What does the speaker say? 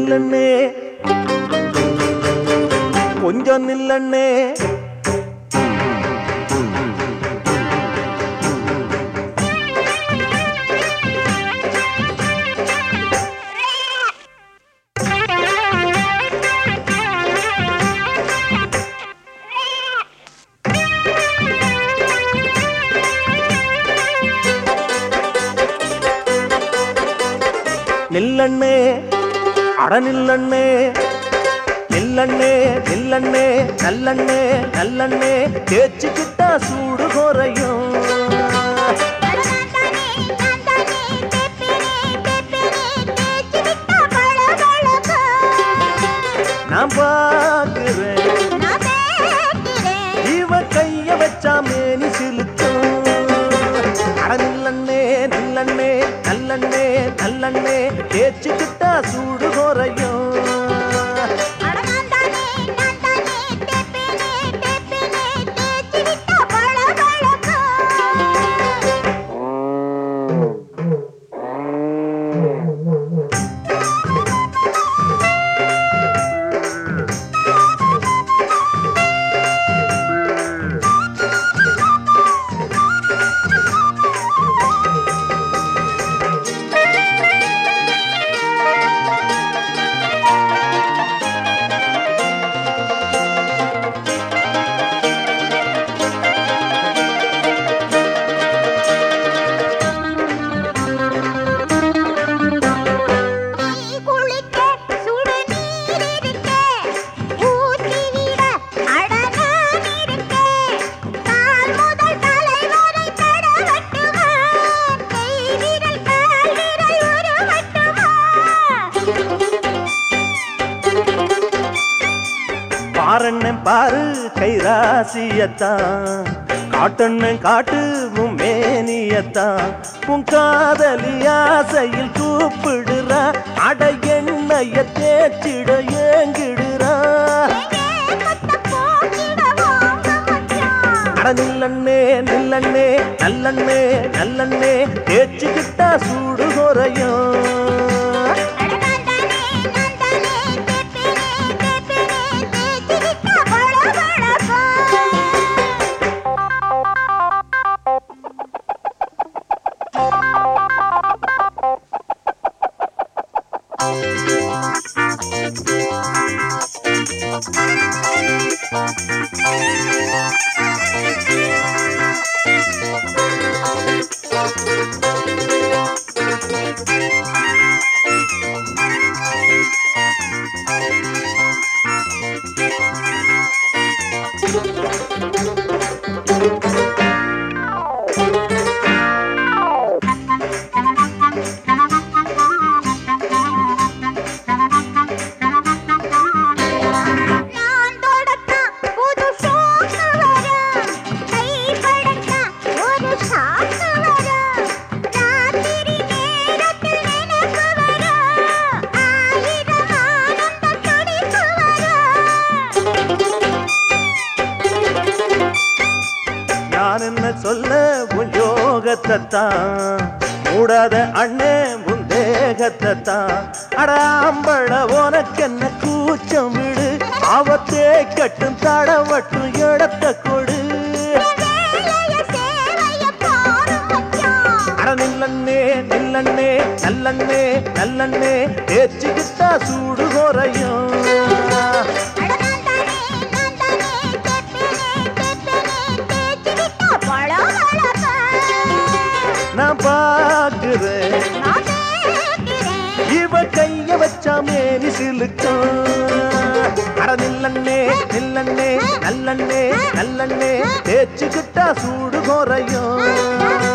நில்லண்ணே கொஞ்சம் நில்லண்ணே நில்லண்ணே அட நில்லண்ணே நில்லண்ணே நில்லண்ணே நல்லண்ணே நல்லண்ணே தேய்ச்சிக்கிட்டா சூடு குறையும் நான் பார்க்கிறேன் இவ கைய வச்சா மேனி சிலுக்கும் அட நில்லண்ணே நில்லண்ணே நல்லண்ணே நல்லண்ணே தேய்ச்சிக்கிட்டா சூடு குறையும் பாரண்ணன் பாரு கைராசியத்தான் காட்டண்ணன் காட்டு உன் மேனியத்தான் உன் காதலி ஆசையில் கூப்பிடுறா அட எண்ணெய தேய்ச்சிட ஏங்கிடுறா அட நில்லண்ணே நில்லண்ணே நல்லண்ணே நல்லண்ணே தேய்ச்சிக்கிட்டா சூடு குறையும் நான் என்ன சொல்ல உன் யோகத்தைத்தான் மூடாத அண்ணே உன் தேகத்தைத்தான் அடாம்பழ உனக்கு என்ன கூச்சம் விடு அவத்தே கட்டும் தடவட்டும் இடத்த கொடு அட நில்லண்ணே நில்லண்ணே நல்லண்ணே நல்லண்ணே தேய்ச்சிக்கிட்டா சூடு குறையும் நான் பார்க்கிறேன் இவ கைய வச்சா மேனி சிலுக்கும் அட நில்லண்ணே நில்லண்ணே நல்லண்ணே நல்லண்ணே தேய்ச்சிக்கிட்டா சூடு குறையும்